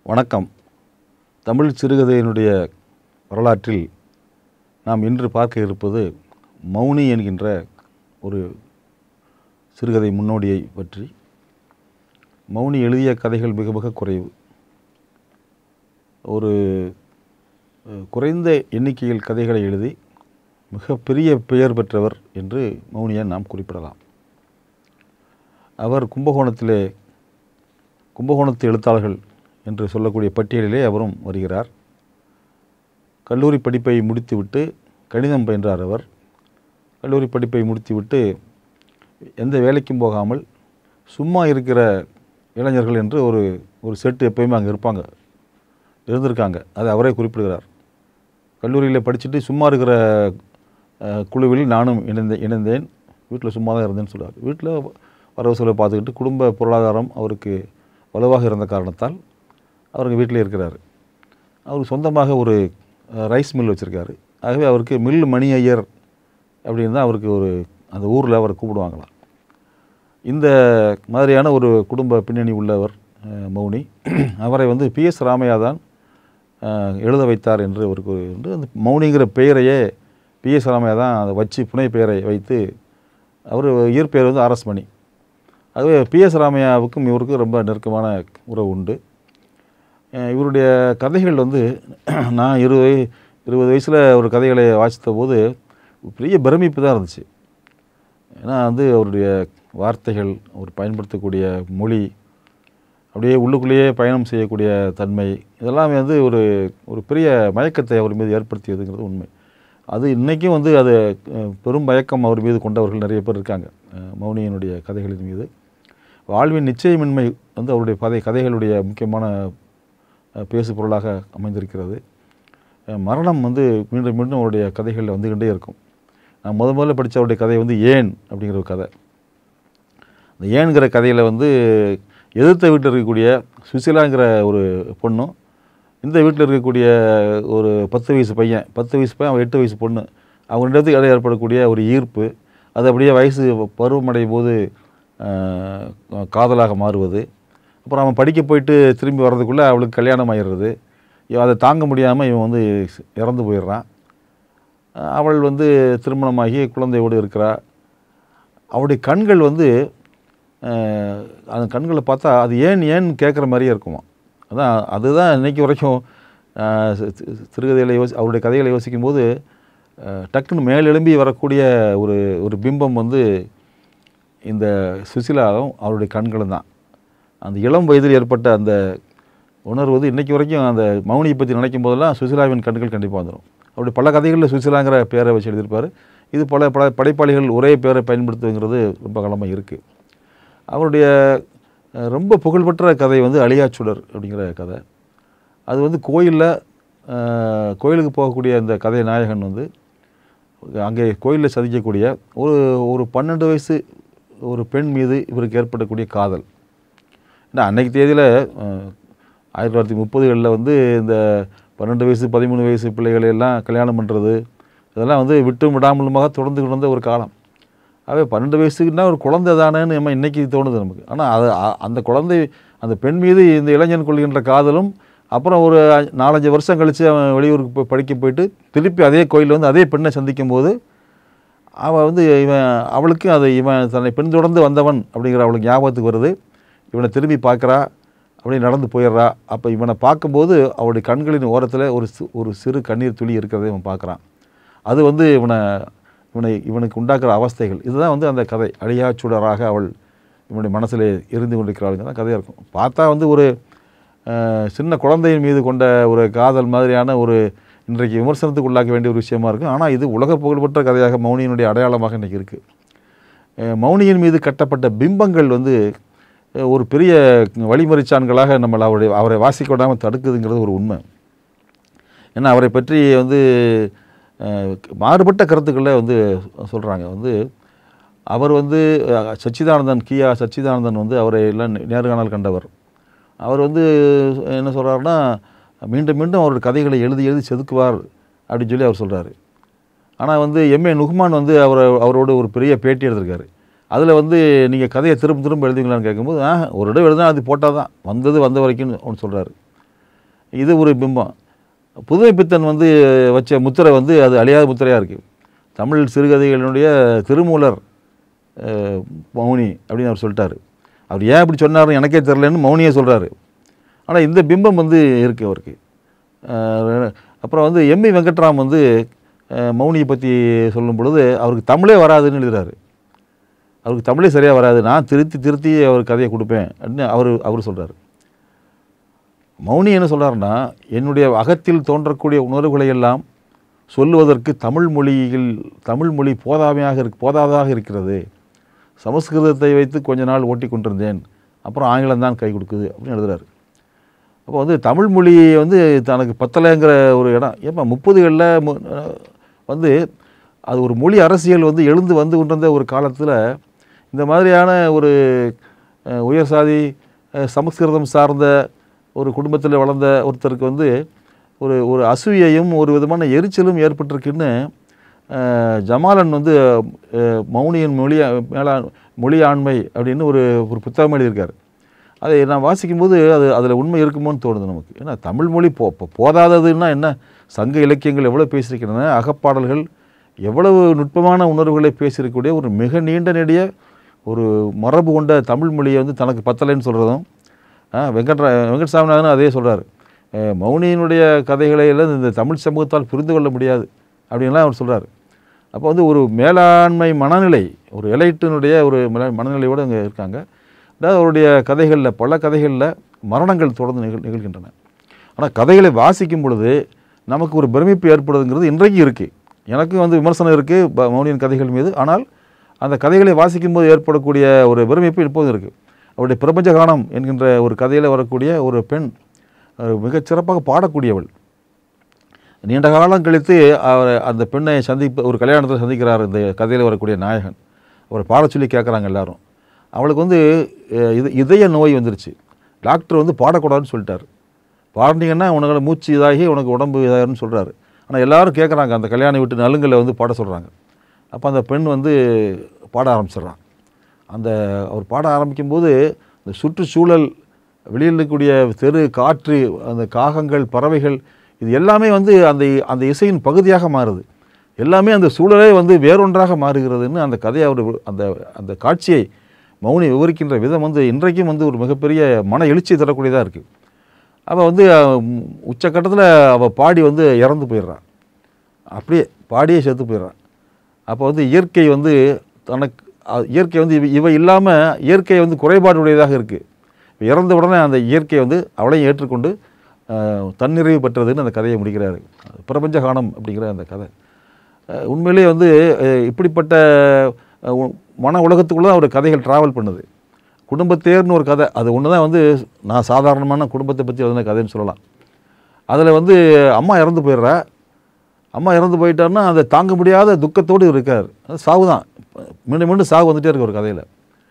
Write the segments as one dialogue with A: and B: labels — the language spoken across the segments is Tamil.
A: வணக்கம் தமிழ் சிறுகதையினுடைய வரலாற்றில் நாம் இன்று பார்க்க இருப்பது மௌனி என்கின்ற ஒரு சிறுகதை முன்னோடியை பற்றி மௌனி எழுதிய கதைகள் மிக மிக குறைவு ஒரு அஹ், குறைந்த எண்ணிக்கையில் கதைகளை எழுதி மிகப்பெரிய பெயர் பெற்றவர் என்று மௌனியை நாம் குறிப்பிடலாம் அவர் கும்பகோணத்திலே கும்பகோணத்து எழுத்தாளர்கள் என்று சொல்லக்கூடிய பட்டியலிலே அவரும் வருகிறார் கல்லூரி படிப்பை முடித்துவிட்டு கணிதம் பயின்றார் அவர் கல்லூரி படிப்பை முடித்துவிட்டு எந்த வேலைக்கும் போகாமல் சும்மா இருக்கிற இளைஞர்கள் என்று ஒரு ஒரு செட்டு எப்பயுமே அங்கே இருப்பாங்க இருந்திருக்காங்க அதை அவரே குறிப்பிடுகிறார் கல்லூரியில் படிச்சுட்டு சும்மா இருக்கிற அஹ், குழுவில் நானும் இணைந்த இணைந்தேன் வீட்டில் சும்மா தான் இருந்தேன்னு சொல்லுவார் வீட்டில் வரவு செலவு பார்த்துக்கிட்டு குடும்ப பொருளாதாரம் அவருக்கு வலுவாக இருந்த காரணத்தால் அவருக்கு வீட்டிலே இருக்கிறார் அவருக்கு சொந்தமாக ஒரு அஹ், ரைஸ் மில் வச்சுருக்காரு ஆகவே அவருக்கு மில் மணி ஐயர் அப்படின்னு தான் அவருக்கு ஒரு அந்த ஊரில் அவரை கூப்பிடுவாங்களாம் இந்த மாதிரியான ஒரு குடும்ப பின்னணி உள்ளவர் அஹ், மௌனி அவரை வந்து பிஎஸ் ராமையா தான் அஹ், எழுத வைத்தார் என்று அவருக்கு வந்து அந்த மௌனிங்கிற பெயரையே பிஎஸ் ராமையா தான் அதை வச்சு புனை பெயரை வைத்து அவர் இயற்பெயர் வந்து ஆர்எஸ் மணி ஆகவே பிஎஸ் ராமையாவுக்கும் இவருக்கும் ரொம்ப நெருக்கமான உறவு உண்டு அஹ் இவருடைய கதைகள் வந்து நான் இருபது இருபது வயசில் ஒரு கதைகளை வாசித்த போது பெரிய பிரமிப்பு தான் இருந்துச்சு ஏன்னா வந்து அவருடைய வார்த்தைகள் அவர் பயன்படுத்தக்கூடிய மொழி அப்படியே உள்ளுக்குள்ளேயே பயணம் செய்யக்கூடிய தன்மை இதெல்லாம் வந்து ஒரு ஒரு பெரிய மயக்கத்தை அவர் மீது ஏற்படுத்தியதுங்கிறது உண்மை அது இன்றைக்கும் வந்து அது அஹ், பெரும் மயக்கம் அவர் மீது கொண்டவர்கள் நிறைய பேர் இருக்காங்க அஹ், மௌனியினுடைய கதைகளின் மீது வாழ்வின் நிச்சயமின்மை வந்து அவருடைய கதை கதைகளுடைய முக்கியமான அஹ், பேசு பொருளாக அமைந்திருக்கிறது அஹ், மரணம் வந்து மீண்டும் மீண்டும் அவருடைய கதைகளில் வந்துக்கிட்டே இருக்கும் நான் முத முதல்ல படித்த அவருடைய கதை வந்து ஏன் அப்படிங்கிற ஒரு கதை அந்த ஏன்கிற கதையில் வந்து எதிர்த்த வீட்டில் இருக்கக்கூடிய சுசிலாங்கிற ஒரு பொண்ணும் இந்த வீட்டில் இருக்கக்கூடிய ஒரு பத்து வயசு பையன் பத்து வயசு பையன் அவன் எட்டு வயசு பொண்ணு அவங்க ரெண்டு பேத்துக்கு இடையே ஏற்படக்கூடிய ஒரு ஈர்ப்பு அது அப்படியே வயசு பருவமடையும் போது ஆஹ், காதலாக மாறுவது அப்புறம் அவன் படிக்க போயிட்டு திரும்பி வர்றதுக்குள்ளே அவளுக்கு கல்யாணம் ஆயிடுறது இவன் அதை தாங்க முடியாமல் இவன் வந்து இறந்து போயிடுறான் ஆஹ், அவள் வந்து திருமணமாகி குழந்தையோடு இருக்கிறா அவளுடைய கண்கள் வந்து அஹ், அந்த கண்களை பார்த்தா அது ஏன் ஏன் கேட்குற மாதிரியே இருக்குமா அதான் அதுதான் இன்னைக்கு வரைக்கும் அஹ், சி- சி- சிறுகதைகளை யோசி அவருடைய கதைகளை யோசிக்கும்போது அஹ், டக்குன்னு மேலெழும்பி வரக்கூடிய ஒரு ஒரு பிம்பம் வந்து இந்த சுசிலாவும் அவருடைய கண்களும் தான் அந்த இளம் வயதில் ஏற்பட்ட அந்த உணர்வு வந்து இன்றைக்கி வரைக்கும் அந்த மௌனியை பற்றி நினைக்கும் போதெல்லாம் சுசிலாவின் கண்கள் கண்டிப்பாக வந்துடும் அவருடைய பல கதைகளில் சுசிலாங்கிற பேரை வச்சு எழுதியிருப்பார் இது பல பல படைப்பாளிகள் ஒரே பேரை பயன்படுத்துங்கிறது ரொம்ப காலமாக இருக்குது அவருடைய அஹ், ரொம்ப புகழ்பெற்ற கதை வந்து அழியாச்சுடர் அப்படிங்கிற கதை அது வந்து கோயிலில் கோயிலுக்கு போகக்கூடிய அந்த கதை நாயகன் வந்து அங்கே கோயிலில் சந்திக்கக்கூடிய ஒரு ஒரு பன்னெண்டு வயசு ஒரு பெண் மீது இவருக்கு ஏற்படக்கூடிய காதல் ஏன்னா அன்னைக்கு தேதியில் ஆயிரத்தி தொள்ளாயிரத்தி முப்பதுகளில் வந்து இந்த பன்னெண்டு வயசு பதிமூணு வயசு பிள்ளைகளை எல்லாம் கல்யாணம் பண்ணுறது இதெல்லாம் வந்து விட்டும் விடாமலுமாக தொடர்ந்து கொண்டு ஒரு காலம் ஆகவே பன்னெண்டு வயசுக்குன்னா ஒரு குழந்தை தானேன்னு நம்ம இன்றைக்கி தோணுது நமக்கு ஆனால் அது அ- அந்த குழந்தை அந்த பெண் மீது இந்த இளைஞன் கொள்கின்ற காதலும் அப்புறம் ஒரு அ- நாலஞ்சு வருஷம் கழித்து அவன் வெளியூருக்கு போய் படிக்க போயிட்டு திருப்பி அதே கோயிலில் வந்து அதே பெண்ணை சந்திக்கும் போது அவள் வந்து இவன் அவளுக்கு அது இவன் தன்னை பின்தொடர்ந்து வந்தவன் அப்படிங்கிற அவளுக்கு ஞாபகத்துக்கு வருது இவனை திரும்பி பார்க்குறா அப்படியே நடந்து போயிடுறா அப்போ இவனை பார்க்கும்போது அவளுடைய கண்களின் ஓரத்தில் ஒரு சி- ஒரு சிறு கண்ணீர் துளி இருக்கிறதை இவன் பார்க்குறான் அது வந்து இவனை இவனை இவனுக்கு உண்டாக்குற அவஸ்தைகள் இதுதான் வந்து அந்த கதை அழியாச்சுடராக அவள் இவனுடைய மனசில் இருந்து கொண்டிருக்கிறாளுங்க தான் கதையாக இருக்கும் பார்த்தா வந்து ஒரு அஹ், சின்ன குழந்தையின் மீது கொண்ட ஒரு காதல் மாதிரியான ஒரு இன்றைக்கு விமர்சனத்துக்கு உள்ளாக்க வேண்டிய ஒரு விஷயமா இருக்கும் ஆனால் இது உலக புகழ்பெற்ற கதையாக மௌனியினுடைய அடையாளமாக இன்றைக்கி இருக்குது மௌனியின் மீது கட்டப்பட்ட பிம்பங்கள் வந்து அஹ், ஒரு பெரிய வழிமறிச்சான்களாக நம்மளை அவருடைய அவரை வாசிக்க விடாமல் தடுக்குதுங்கிறது ஒரு உண்மை ஏன்னா அவரை பற்றி வந்து அஹ், மாறுபட்ட கருத்துக்களை வந்து சொல்கிறாங்க வந்து அவர் வந்து அஹ், சச்சிதானந்தன் கியா சச்சிதானந்தன் வந்து அவரை எல்லாம் நே- நேர்காணல் கண்டவர் அவர் வந்து என்ன சொல்கிறாருன்னா மீண்டும் மீண்டும் அவருடைய கதைகளை எழுதி எழுதி செதுக்குவார் அப்படின்னு சொல்லி அவர் சொல்கிறாரு ஆனால் வந்து எம்ஏ நுகுமான் வந்து அவரை அவரோட ஒரு பெரிய பேட்டி எடுத்திருக்காரு அதில் வந்து நீங்கள் கதையை திரும்ப திரும்ப எழுதுவீங்களான்னு கேட்கும்போது ஆ ஒரு இடம் எழுதுனா அது போட்டால் தான் வந்தது வந்த வரைக்கும்னு ஒன்று சொல்கிறாரு இது ஒரு பிம்பம் புதுமை பித்தன் வந்து வச்ச முத்திரை வந்து அது அழியாத முத்திரையாக இருக்குது தமிழ் சிறுகதைகளினுடைய திருமூலர் அஹ், மௌனி அப்படின்னு அவர் சொல்லிட்டாரு அவர் ஏன் இப்படி சொன்னார் எனக்கே தெரிலன்னு மௌனியே சொல்கிறாரு ஆனால் இந்த பிம்பம் வந்து இருக்குது அவருக்கு அஹ், அப்புறம் வந்து எம்இ வெங்கட்ராம் வந்து அஹ், மௌனியை பற்றி சொல்லும் பொழுது அவருக்கு தமிழே வராதுன்னு எழுதுறாரு அவருக்கு தமிழே சரியாக வராது நான் திருத்தி திருத்தி அவர் கதையை கொடுப்பேன் அப்படின்னு அவர் அவர் சொல்கிறார் மௌனி என்ன சொல்கிறாருன்னா என்னுடைய அகத்தில் தோன்றக்கூடிய உணர்வுகளை எல்லாம் சொல்லுவதற்கு தமிழ் மொழியில் தமிழ் மொழி போதாமையாக இருக்கு போதாதாக இருக்கிறது சமஸ்கிருதத்தை வைத்து கொஞ்ச நாள் ஓட்டி கொண்டிருந்தேன் அப்புறம் ஆங்கிலம் தான் கை கொடுக்குது அப்படின்னு எழுதுறாரு அப்போ வந்து தமிழ் மொழி வந்து தனக்கு பத்தலைங்கிற ஒரு இடம் ஏப்பா முப்பதுகளில் வந்து அது ஒரு மொழி அரசியல் வந்து எழுந்து வந்து கொண்டிருந்த ஒரு காலத்தில் இந்த மாதிரியான ஒரு அஹ், உயர் சாதி அஹ், சமஸ்கிருதம் சார்ந்த ஒரு குடும்பத்தில் வளர்ந்த ஒருத்தருக்கு வந்து ஒரு ஒரு அசூயையும் ஒரு விதமான எரிச்சலும் ஏற்பட்டிருக்குன்னு அஹ், ஜமாலன் வந்து அஹ், மௌனியின் மொழி மேலா மொழி ஆண்மை அப்படின்னு ஒரு ஒரு புத்தகம் எழுதியிருக்காரு அதை நான் வாசிக்கும்போது அது அதில் உண்மை இருக்குமோன்னு தோணுது நமக்கு ஏன்னா தமிழ் மொழி போ போ- போதாததுன்னா என்ன சங்க இலக்கியங்கள் எவ்வளோ பேசியிருக்கின்றன அகப்பாடல்கள் எவ்வளவு நுட்பமான உணர்வுகளை பேசியிருக்கக்கூடிய ஒரு மிக நீண்ட நெடிய ஒரு மரபு கொண்ட தமிழ் மொழியை வந்து தனக்கு பத்தலைன்னு சொல்கிறதும் வெங்கட்ரா வெங்கட் சாமிநாதன் அதே சொல்கிறார் மௌனியினுடைய கதைகளை எல்லாம் இந்த தமிழ் சமூகத்தால் புரிந்து கொள்ள முடியாது அப்படின்லாம் அவர் சொல்கிறார் அப்போ வந்து ஒரு மேலாண்மை மனநிலை ஒரு எலைட்டினுடைய ஒரு மன- மனநிலையோடு அங்கே இருக்காங்க அதாவது அவருடைய கதைகளில் பல கதைகளில் மரணங்கள் தொடர்ந்து நிகழ் நிகழ்கின்றன ஆனால் கதைகளை வாசிக்கும் பொழுது நமக்கு ஒரு பிரமிப்பு ஏற்படுதுங்கிறது இன்றைக்கும் இருக்குது எனக்கும் வந்து விமர்சனம் இருக்குது மௌனியின் கதைகள் மீது ஆனால் அந்த கதைகளை வாசிக்கும்போது ஏற்படக்கூடிய ஒரு பிரமிப்பு இப்போதும் இருக்குது அவருடைய பிரபஞ்ச கானம் என்கின்ற ஒரு கதையில் வரக்கூடிய ஒரு பெண் அஹ், மிகச் சிறப்பாக பாடக்கூடியவள் நீண்ட காலம் கழித்து அவர் அந்த பெண்ணை சந்திப்பு ஒரு கல்யாணத்தில் சந்திக்கிறார் இந்த கதையில் வரக்கூடிய நாயகன் அவரை பாட சொல்லி கேட்குறாங்க எல்லாரும் அவளுக்கு வந்து அஹ், இது இதய நோய் வந்துருச்சு டாக்டர் வந்து பாடக்கூடாதுன்னு சொல்லிட்டார் பாடினீங்கன்னா உனக்கு மூச்சு இதாகி உனக்கு உடம்பு இதாகிரும்னு சொல்கிறாரு ஆனால் எல்லாரும் கேட்குறாங்க அந்த கல்யாணம் விட்டு நலுங்கலை வந்து பாட சொல்கிறாங்க அப்போ அந்த பெண் வந்து பாட ஆரம்பிச்சிடுறான் அந்த அவர் பாட ஆரம்பிக்கும்போது இந்த சுற்றுச்சூழல் வெளியில் இருக்கக்கூடிய தெரு காற்று அந்த காகங்கள் பறவைகள் இது எல்லாமே வந்து அந்த அந்த இசையின் பகுதியாக மாறுது எல்லாமே அந்த சூழலே வந்து வேறொன்றாக மாறுகிறதுன்னு அந்த கதையை அவர் அந்த அந்த காட்சியை மௌனி விவரிக்கின்ற விதம் வந்து இன்றைக்கும் வந்து ஒரு மிகப்பெரிய மன எழுச்சி தரக்கூடியதாக இருக்குது அவள் வந்து அஹ், உச்சக்கட்டத்தில் அவள் பாடி வந்து இறந்து போயிடுறான் அப்படியே பாடியே செத்து போயிடுறான் அப்போ வந்து இயற்கை வந்து தனக்கு அ- இயற்கை வந்து இவ இவ இல்லாமல் இயற்கை வந்து குறைபாடுடையதாக இருக்குது இறந்த உடனே அந்த இயற்கை வந்து அவளையும் ஏற்றுக்கொண்டு அஹ், தன்னிறைவு பெற்றதுன்னு அந்த கதையை முடிக்கிறாரு பிரபஞ்ச கானம் அப்படிங்கிற அந்த கதை அஹ், உண்மையிலேயே வந்து அஹ், இப்படிப்பட்ட அஹ், உ- மன உலகத்துக்குள்ளே தான் அவர் கதைகள் ட்ராவல் பண்ணுது குடும்பத்தேர்னு ஒரு கதை அது ஒன்று தான் வந்து நான் சாதாரணமான குடும்பத்தை பற்றி எழுதின கதைன்னு சொல்லலாம் அதில் வந்து அம்மா இறந்து போயிடுறா அம்மா இறந்து போயிட்டாருன்னா அதை தாங்க முடியாத துக்கத்தோடு இருக்கார் அது சாவு தான் மீண்டும் மீண்டும் சாவு வந்துட்டே இருக்கு ஒரு கதையில்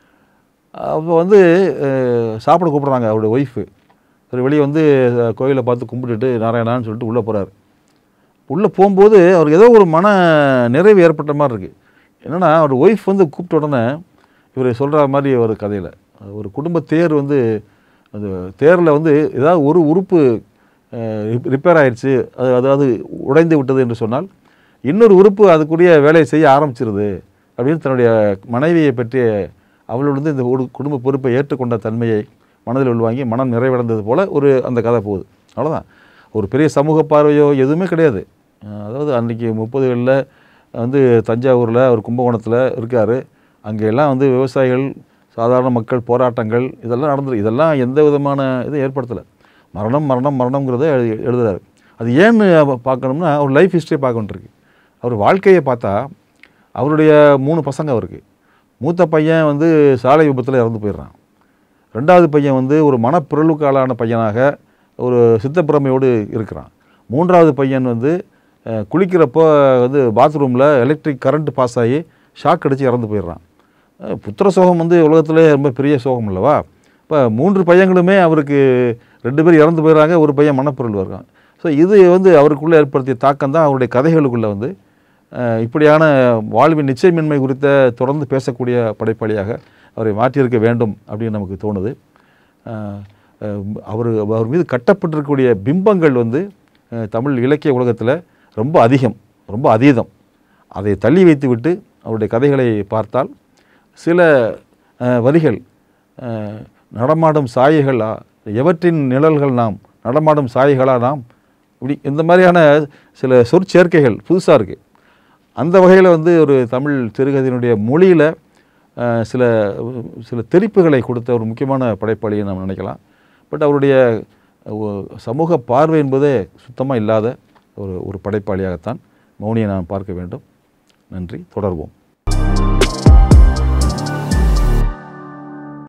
A: அப்போ வந்து அஹ், சாப்பிட கூப்பிட்றாங்க அவருடைய ஒய்ஃபு சரி வெளியே வந்து அஹ், கோயிலை பார்த்து கும்பிட்டுட்டு நாராயணான்னு சொல்லிட்டு உள்ளே போகிறார் உள்ளே போகும்போது அவருக்கு ஏதோ ஒரு மன நிறைவு ஏற்பட்ட மாதிரி இருக்குது என்னென்னா அவர் ஒய்ஃப் வந்து கூப்பிட்ட உடனே இவர் சொல்கிற மாதிரி ஒரு கதையில் ஒரு குடும்ப தேர் வந்து அந்த தேரில் வந்து ஏதாவது ஒரு உறுப்பு ரிப்பேர் ஆயிடுச்சு அது அதாவது உடைந்து விட்டது என்று சொன்னால் இன்னொரு உறுப்பு அதுக்குரிய வேலையை செய்ய ஆரம்பிச்சிருது அப்படின்னு தன்னுடைய மனைவியை பற்றிய அவளோட வந்து இந்த ஒரு குடும்ப பொறுப்பை ஏற்றுக்கொண்ட தன்மையை மனதில் உள்வாங்கி மனம் நிறைவடைந்தது போல் ஒரு அந்த கதை போகுது அவ்வளோதான் ஒரு பெரிய சமூக பார்வையோ எதுவுமே கிடையாது அஹ் அதாவது அன்றைக்கி முப்பதுகளில் வந்து தஞ்சாவூரில் அவர் கும்பகோணத்தில் இருக்கார் அங்கே எல்லாம் வந்து விவசாயிகள் சாதாரண மக்கள் போராட்டங்கள் இதெல்லாம் நடந்தது இதெல்லாம் எந்த விதமான இதுவும் ஏற்படுத்தலை மரணம் மரணம் மரணங்கிறத எழுதி எழுதுறாரு அது ஏன்னு அவ பார்க்கணும்னா அவர் லைஃப் ஹிஸ்ட்ரியை பார்க்க வேண்டியிருக்கு அவர் வாழ்க்கையை பார்த்தா அவருடைய மூணு பசங்க அவருக்கு மூத்த பையன் வந்து சாலை விபத்தில் இறந்து போயிடுறான் ரெண்டாவது பையன் வந்து ஒரு மனப்பிறழ்வுக்கு ஆளான பையனாக ஒரு சித்தப்பிரமையோடு இருக்கிறான் மூன்றாவது பையன் வந்து அஹ், குளிக்கிறப்போ வந்து பாத்ரூமில் எலக்ட்ரிக் கரண்ட் பாஸ் ஆகி ஷாக் அடித்து இறந்து போயிடுறான் அஹ், புத்திர சோகம் வந்து உலகத்திலே ரொம்ப பெரிய சோகம் அல்லவா இப்போ மூன்று பையங்களுமே அவருக்கு ரெண்டு பேர் இறந்து போயிடுறாங்க ஒரு பையன் மனப்பிறழ்வு இருக்கான் ஸோ இது வந்து அவருக்குள்ளே ஏற்படுத்திய தாக்கம் தான் அவருடைய கதைகளுக்குள்ளே வந்து அஹ், இப்படியான வாழ்வின் நிச்சயமின்மை குறித்த தொடர்ந்து பேசக்கூடிய படைப்பாளியாக அவரை மாற்றியிருக்க வேண்டும் அப்படின்னு நமக்கு தோணுது அஹ், அஹ், அவர் அவர் மீது கட்டப்பட்டிருக்கக்கூடிய பிம்பங்கள் வந்து அஹ், தமிழ் இலக்கிய உலகத்தில் ரொம்ப அதிகம் ரொம்ப அதீதம் அதை தள்ளி வைத்துவிட்டு அவருடைய கதைகளை பார்த்தால் சில அஹ், வரிகள் அஹ், நடமாடும் சாயைகளா எவற்றின் நிழல்கள் நாம் நடமாடும் சாயைகளா நாம் இப்படி இந்த மாதிரியான சில சொற்சேர்க்கைகள் புதுசாக இருக்குது அந்த வகையில் வந்து ஒரு தமிழ் சிறுகதையினுடைய மொழியில் சில சில தெரிப்புகளை கொடுத்த ஒரு முக்கியமான படைப்பாளியை நாம் நினைக்கலாம் பட் அவருடைய ஒ- சமூக பார்வை என்பதே சுத்தமாக இல்லாத ஒரு ஒரு படைப்பாளியாகத்தான் மௌனியை நாம் பார்க்க வேண்டும் நன்றி தொடர்வோம்